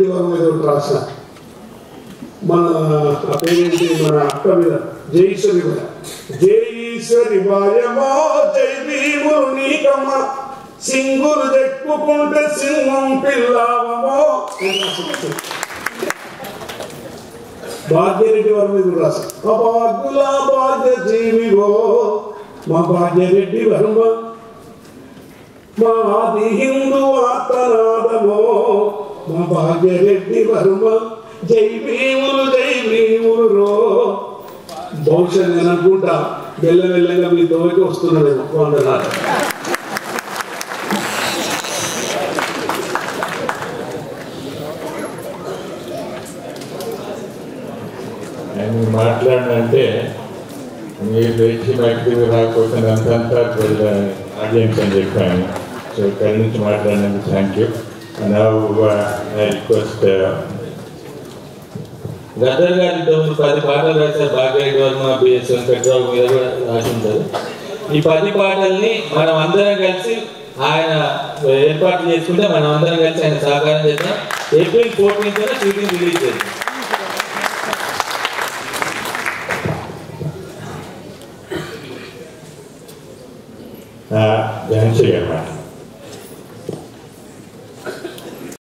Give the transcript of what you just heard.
వర్మ మీద ఒకటి రాసిన మన ఆ పేరేంటి మన అక్క మీద జయేశ్వరి మీద జయేశ్వరి బాయమో జై భీములు నీకమ్మ సింగులు చెప్పుకుంటే సింహం పిల్లావమో అని రాసిన. భాగ్యరెడ్డి వారి మీద కూడా రాశారు అభాగ్యుల భాగ్య జీవివో మా భాగ్యరెడ్డి వర్మ మా ఆది హిందూ ఆత్మనాదమో మా భాగ్యరెడ్డి వర్మ జై భీములు జై భీములు రో బహుశా నేను అనుకుంటా మెల్లమెల్లగా మీ దోకి వస్తున్నాడేమో వందనాలు నేను మాట్లాడినంటే మీరు లేచి బయటకు రాకపోతే అంతంతా ఆడియన్స్ అని చెప్పాను సో ఇక్కడి నుంచి మాట్లాడినందుకు థ్యాంక్ యూ నా రిక్వెస్ట్ గద్దర్ గారి ఇంతకుముందు పది పాటలు రాశారు భాగ్యరెడ్డి వర్మ బిఎస్ వెంకట్రావు మీద కూడా రాసి ఉంటారు ఈ పది పాటల్ని మనం అందరం కలిసి ఆయన ఏర్పాటు చేసుకుంటే మనం అందరం కలిసి ఆయన సహకారం చేద్దాం ఏప్రిల్ ఫోర్టీన్త్ షూటింగ్ రిలీజ్ చేద్దాం ఝాన్సీ గారు మాట